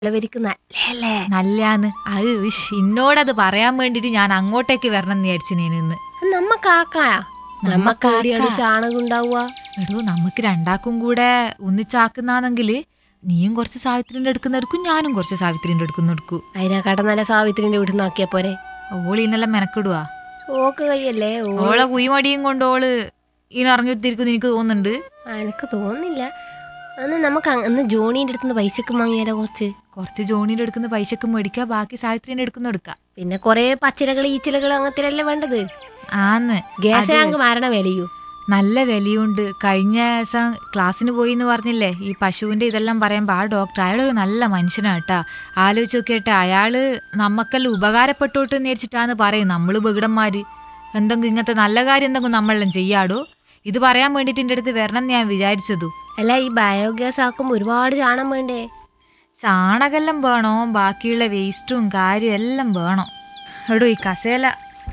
ഇളവരിക്ക് നല്ലല്ലേ നല്ലാന്ന് അത് ഉഷ്, ഇന്നോടത് പറയാൻ വേണ്ടിട്ട് ഞാൻ അങ്ങോട്ടേക്ക് വരണം എന്ന് വിചാരിച്ചു ഞാൻ ഇന്ന് നമ്മക്കാക്കാ നമ്മക്കാടിയാണ് ചാണകം ഉണ്ടാവുക എടോ നമുക്ക് രണ്ടാക്കും കൂടെ ഒന്നിച്ചാക്കുന്നാണെങ്കിൽ നീയും കുറച്ച് സാവിത്രിന്റെ എടുക്കുന്നെടുക്കും ഞാനും കുറച്ച് സാവിത്രിന്റെ എടുക്കുന്നെടുക്കും അതിനെക്കാട്ടം നല്ല സാവിത്രിന്റെ വീട്ടിൽ നിന്ന് ആക്കിയാ പോരെ ഓള് ഇന്നെല്ലാം മെനക്കിടുവാ ഓക്ക് കയ്യല്ലേ ഓ ഓളെ കുയിമടിയും കൊണ്ട് ഓള് ഇറങ്ങിത്തിരിക്കുന്നു എനിക്ക് തോന്നുന്നുണ്ട് ആ, എനിക്ക് തോന്നുന്നില്ല അന്ന് നമുക്ക് അങ്- അന്ന് ജോണീന്റെ അടുത്ത് പൈസക്ക് വാങ്ങിയാലോ കുറച്ച് കുറച്ച് ജോണിയുടെ എടുക്കുന്ന പൈസക്ക് മേടിക്കുക ബാക്കി സാവിത്രിന്റെ എടുക്കുന്ന എടുക്കാം പിന്നെ കൊറേ പച്ചിലകൾ ഈച്ചിലകൾ അങ്ങനത്തെ വേണ്ടത് ആന്ന് ഗ്യാസിനാങ്ക് മരണ വിലയൂ നല്ല വിലയുണ്ട് കഴിഞ്ഞ ദിവസം ക്ലാസ്സിന് പോയി എന്ന് പറഞ്ഞില്ലേ ഈ പശുവിന്റെ ഇതെല്ലാം പറയുമ്പോൾ ആ ഡോക്ടർ അയാളൊരു നല്ല മനുഷ്യനാട്ടാ ആലോചിച്ച് നോക്കിയിട്ട് അയാള് നമുക്കെല്ലാം ഉപകാരപ്പെട്ടോട്ട് എന്ന് വിചാരിച്ചിട്ടാന്ന് പറയും നമ്മൾ ബഹുടന്മാര് എന്തെങ്കിലും ഇങ്ങനത്തെ നല്ല കാര്യം എന്തെങ്കിലും നമ്മളെല്ലാം ചെയ്യാടോ ഇത് പറയാൻ വേണ്ടിയിട്ട് എൻ്റെ അടുത്ത് വരണം എന്ന് ഞാൻ വിചാരിച്ചതു അല്ല ഈ ബയോഗ്യാസ് ആക്കുമ്പോ ഒരുപാട് ചാണം വേണ്ടേ ചാണകെല്ലാം വേണോ ബാക്കിയുള്ള വേസ്റ്റും കാര്യം എല്ലാം വേണം എടോ ഈ കസേല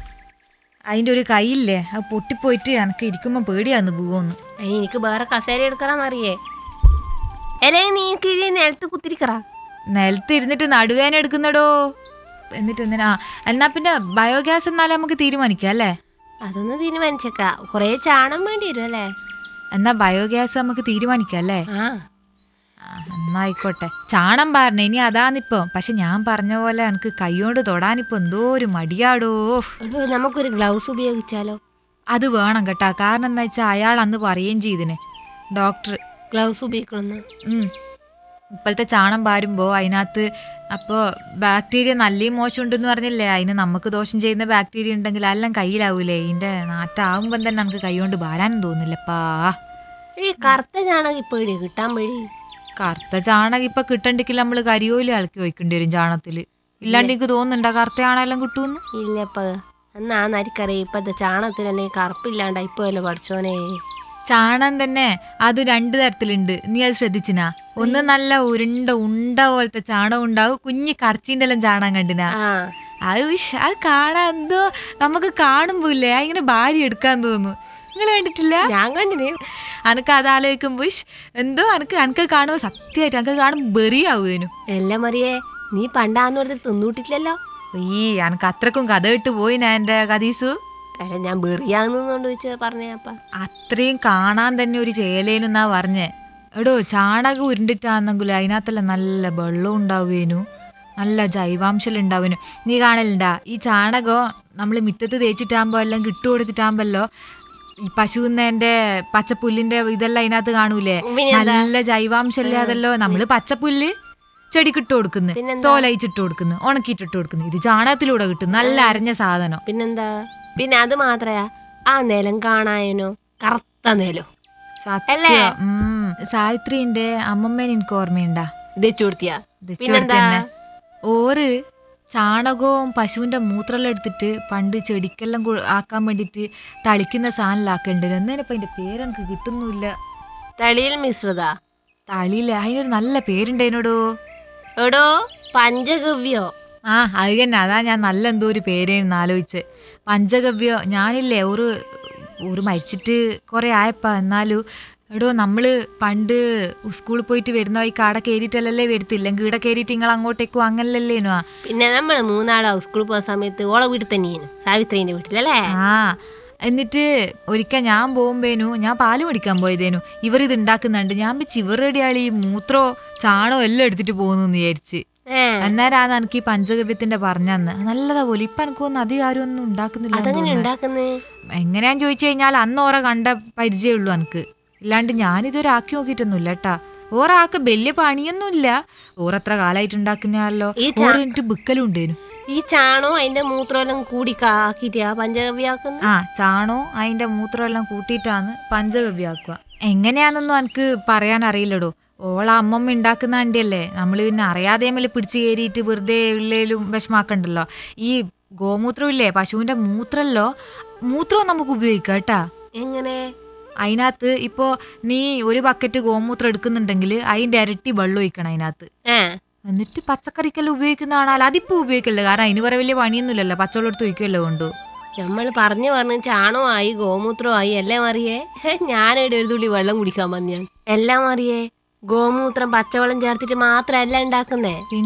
അതിൻ്റെ ഒരു കൈയില്ലേ അത് പൊട്ടിപ്പോയിട്ട് എനിക്ക് ഇരിക്കുമ്പോൾ പേടിയാന്ന് പോവോന്ന് അതിന് എനിക്ക് വേറെ കസേര എടുക്കാൻ അറിയേ അല്ലെങ്കിൽ നീക്ക് ഈ നിലത്ത് കുത്തിരിക്കറ നിലത്ത് ഇരുന്നിട്ട് നടുവേന എടുക്കുന്നടോ എന്നിട്ട് എന്തിനാ എന്നാ പിന്നെ ബയോഗ്യാസ് എന്നാലും നമുക്ക് തീരുമാനിക്കാം അല്ലേ അതൊന്ന് തീരുമാനിച്ചേക്ക കൊറേ ചാണം വേണ്ടി വരും അല്ലേ എന്നാ ബയോഗ്യാസ് നമുക്ക് തീരുമാനിക്കാം അല്ലേ ആ ആ, എന്നാ ആയിക്കോട്ടെ ചാണം പറഞ്ഞ ഇനി അതാന്നിപ്പോ പക്ഷെ ഞാൻ പറഞ്ഞ പോലെ എനിക്ക് കൈകൊണ്ട് തൊടാനിപ്പോ എന്തോ ഒരു മടിയാടോ എടോ നമുക്കൊരു ഗ്ലൗസ് ഉപയോഗിച്ചാലോ അത് വേണം കേട്ടാ കാരണം എന്താ വെച്ചാൽ അയാൾ അന്ന് പറയുകയും ചെയ്തിന് ഡോക്ടർ ഗ്ലൗസ് ഉപയോഗിക്കണമെന്ന് ഉം. ഇപ്പോഴത്തെ ചാണം പാരുമ്പോൾ അതിനകത്ത് അപ്പോൾ ബാക്ടീരിയ നല്ലയും മോശം ഉണ്ടെന്ന് പറഞ്ഞില്ലേ അതിന് നമുക്ക് ദോഷം ചെയ്യുന്ന ബാക്ടീരിയ ഉണ്ടെങ്കിൽ എല്ലാം കയ്യിലാവൂലേ ഇതിൻ്റെ നാറ്റാവുമ്പം തന്നെ നമുക്ക് കൈ കൊണ്ട് ഭാരാനും തോന്നില്ലപ്പാ ഈ കറുത്ത ചാണകം ഇപ്പൊ എവിടെയാ കിട്ടാൻ വഴി കറുത്ത ചാണകം ഇപ്പം കിട്ടണ്ടെങ്കിൽ നമ്മൾ കരിയോലി ഇളക്കി വയ്ക്കേണ്ടി വരും ചാണത്തിൽ ഇല്ലാണ്ട് എനിക്ക് തോന്നുന്നുണ്ടോ കറുത്ത ചാണെല്ലാം കിട്ടുമെന്ന് ഇല്ലപ്പ എന്നാ നരിക്കറിയാം ഇപ്പത്തെ ചാണകത്തിലല്ലേ കറുപ്പില്ലാണ്ട് ഇപ്പൊ അല്ലേ പഠിച്ചോനെ ചാണം തന്നെ അത് രണ്ട് തരത്തിലുണ്ട് നീ അത് ശ്രദ്ധിച്ചിനാ ഒന്ന് നല്ല ഉരുണ്ട ഉണ്ട പോലത്തെ ചാണം ഉണ്ടാവും കുഞ്ഞി കറച്ചിൻ്റെ എല്ലാം ചാണകം കണ്ടിനാ ആ അത് വിഷ- അത് കാണാൻ എന്തോ നമുക്ക് കാണുമ്പോ ഇല്ലേ ഇങ്ങനെ ഭാര്യ എടുക്കാൻ തോന്നുന്നു നിങ്ങൾ കണ്ടിട്ടില്ല ഞാൻ കണ്ടിന് അനക്ക് അത് ആലോചിക്കുമ്പോ ഇഷ്, എന്തോ അനക്ക് അനക്ക് കാണുമ്പോ സത്യമായിട്ട് അനക്ക് കാണുമ്പോ ബെറിയാവുന്നു എല്ലാം മറിയേ നീ പണ്ടാന്ന് പറഞ്ഞ് തിന്നൂട്ടിട്ടില്ലല്ലോ ഈ അനക്ക് അത്രക്കും കഥ ഇട്ട് പോയി ഞാൻ എൻ്റെ കതീസു അല്ല ഞാൻ ബെറിയാന്നോണ്ട് വെച്ച് പറഞ്ഞപ്പ അത്രയും കാണാൻ തന്നെ ഒരു ചേലേനെന്നാ പറഞ്ഞേ എടോ ചാണകം ഉരുണ്ടിട്ടാണെന്നെങ്കിലും അതിനകത്തെല്ലാം നല്ല വെള്ളം ഉണ്ടാവുകേനു നല്ല ജൈവാംശം ഉണ്ടാവുന്നു നീ കാണലുണ്ടാ ഈ ചാണകം നമ്മൾ മിറ്റത്ത് തേച്ചിട്ടാകുമ്പോൾ എല്ലാം കിട്ടു കൊടുത്തിട്ടാകുമ്പല്ലോ ഈ പശുവിന്റെ പച്ചപ്പുല്ലിന്റെ ഇതെല്ലാം അതിനകത്ത് കാണൂലേ പിന്നെന്താ? നല്ല ജൈവാംശം ഇല്ലാതല്ലോ നമ്മള് പച്ചപ്പുല്ല് ചെടിക്ക് ഇട്ട് കൊടുക്കുന്നു പിന്നെന്താ? തോലയിച്ചിട്ട് കൊടുക്കുന്നു ഉണക്കിയിട്ടിട്ട് കൊടുക്കുന്നു ഇത് ചാണകത്തിലൂടെ കിട്ടും നല്ല അരഞ്ഞ സാധനം പിന്നെന്താ പിന്നെ അത് മാത്രയാ ആ നിലം കാണാനോ കറുത്ത നിലം അല്ലേ? സത്യം ഉം. സാവിത്രിന്റെ അമ്മമ്മേനെ എനിക്ക് ഓർമ്മയുണ്ടാ ഇതച്ചു കൊടുത്തിയാ ഇത് പിന്നെന്താ? ചെറുത്ത് തന്നെ. ഓര് ചാണകവും പശുവിന്റെ മൂത്രമെല്ലാം എടുത്തിട്ട് പണ്ട് ചെടിക്കെല്ലാം കു- ആക്കാൻ വേണ്ടിട്ട് തളിക്കുന്ന സാധനത്തിലാക്കണ്ടത് എന്നേനപ്പം അതിന്റെ പേരെനിക്ക് കിട്ടുന്നില്ല തളിയിൽ മിശ്രിത തളിയില്ല അതിനൊരു നല്ല പേരുണ്ടേനോടോ എടോ പഞ്ചഗവ്യോ ആ അത് തന്നെ അതാ ഞാൻ നല്ല എന്തോ ഒരു പേരേന്ന് ആലോചിച്ച് പഞ്ചഗവ്യോ ഞാനില്ലേ ഒരു ഒരു മരിച്ചിട്ട് കുറെ ആയപ്പാ എന്നാലും എടോ നമ്മള് പണ്ട് സ്കൂളിൽ പോയിട്ട് വരുന്ന ഈ കാട കയറിയിട്ടല്ലേ വരത്തില്ലെങ്കിൽ ഇവിടെ കയറിയിട്ട് നിങ്ങൾ അങ്ങോട്ടേക്കും അങ്ങനല്ലേനോ പിന്നെ നമ്മള് മൂന്നാളാ സ്കൂളിൽ പോകുന്ന സമയത്ത് ഓളെ വീട്ടിൽ തന്നെയാണ് സാവിത്രീന്റെ വീട്ടിലല്ലേ ആ എന്നിട്ട് ഒരിക്കൽ ഞാൻ പോകുമ്പേനു ഞാൻ പാല് മേടിക്കാൻ പോയതേനു ഇവർ ഇത് ഉണ്ടാക്കുന്നുണ്ട് ഞാൻ വെച്ച് ഇവരുടെ ആള് ഈ മൂത്രോ ചാണോ എല്ലാം എടുത്തിട്ട് പോകുന്നു വിചാരിച്ച് ഏ അന്നേരാണ് എനിക്ക് ഈ പഞ്ചഗവ്യത്തിന്റെ പറഞ്ഞന്ന് നല്ലതാ പോലെ ഇപ്പൊ എനിക്കൊന്നും അധികം ആരും ഒന്നും ഉണ്ടാക്കുന്നില്ല എന്ന് അതെങ്ങനെ തോന്നുന്നു. ഉണ്ടാക്കുന്നേ എങ്ങനെയാന്ന് ചോദിച്ചു കഴിഞ്ഞാൽ അന്ന് ഓറ കണ്ട പരിചയമുള്ളൂ എനിക്ക് ഇല്ലാണ്ട് ഞാനിതുവരെ ആക്കി നോക്കിയിട്ടൊന്നുമില്ല കേട്ടാ ഓറാക്ക് വലിയ പണിയൊന്നുമില്ല ഓറത്ര കാലായിട്ട് ഉണ്ടാക്കുന്നല്ലോ ഈ ചാ- ഓറിട്ട് ബിക്കലും ഉണ്ടേനു ഈ ചാണോ അതിന്റെ മൂത്രം എല്ലാം കൂടി കാക്കിട്ടാ പഞ്ചഗവ്യാക്കുന്ന ആ ചാണോ അതിന്റെ മൂത്രം എല്ലാം കൂട്ടിയിട്ടാണ് പഞ്ചഗവ്യാക്കുക എങ്ങനെയാണെന്നൊന്നും എനിക്ക് പറയാൻ അറിയില്ലടോ ഓള അമ്മമ്മ ഉണ്ടാക്കുന്ന വണ്ടിയല്ലേ നമ്മൾ പിന്നെ അറിയാതെ മേലെ പിടിച്ചു കയറിയിട്ട് വെറുതെ ഉള്ളേലും വിഷമാക്കണ്ടല്ലോ ഈ ഗോമൂത്രം ഇല്ലേ പശുവിന്റെ മൂത്രമല്ലോ മൂത്രവും നമുക്ക് ഉപയോഗിക്കാം കേട്ടാ എങ്ങനെ അതിനകത്ത് ഇപ്പോ നീ ഒരു ബക്കറ്റ് ഗോമൂത്രം എടുക്കുന്നുണ്ടെങ്കിൽ അതിന്റെ ഇരട്ടി വെള്ളം ഒഴിക്കണം അതിനകത്ത് ഏ എന്നിട്ട് പച്ചക്കറിക്കെല്ലാം ഉപയോഗിക്കുന്നതാണാൽ അതിപ്പോ ഉപയോഗിക്കല്ലേ കാരണം അതിന് വേറെ വലിയ പണിയൊന്നുമില്ലല്ലോ പച്ചവെള്ളം എടുത്ത് ഒഴിക്കുമല്ലോ കൊണ്ടു നമ്മൾ പറഞ്ഞു പറഞ്ഞ് ചാണകമായി ഗോമൂത്രമായി എല്ലാം അറിയേ ഞാനിവിടെ ഒരു തുള്ളി വെള്ളം കുടിക്കാൻ വന്നു ഞാൻ എല്ലാം അറിയേ ഗോമൂത്രം പച്ചവെള്ളം ചേർത്തിട്ട് മാത്രമല്ല ഉണ്ടാക്കുന്നേ